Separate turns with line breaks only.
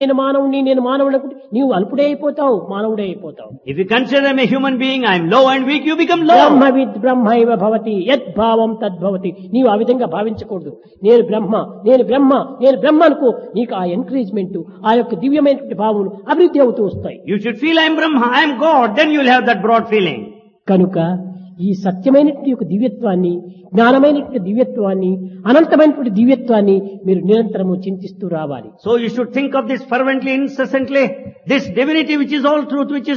నేను మానవుని నేను మానవుడు అనుకుంటే నీవు అల్పుడే అయిపోతావు మానవుడే అయిపోతావు
If you consider them a human being, I am low and weak, you become low.
బ్రహ్మవిద్ బ్రహ్మైవ భవతి యద్భావం తద్భవతి నీవు ఆ విధంగా భావించకూడదు నేను బ్రహ్మ నేను బ్రహ్మ నేను బ్రహ్మ అనుకో నీకు ఆ ఎంకరేజ్మెంట్ ఆ యొక్క దివ్యమైనటువంటి భావములు అభివృద్ధి అవుతూ వస్తాయి
You should feel I am Brahma, I am God, then you will have that broad feeling.
కనుక ఈ సత్యమైనటువంటి యొక్క దివ్యత్వాన్ని జ్ఞానమైనటువంటి దివ్యత్వాన్ని అనంతమైనటువంటి దివ్యత్వాన్ని మీరు నిరంతరము చింతిస్తూ రావాలి
So you should think of this fervently, incessantly, this divinity which is all truth, which is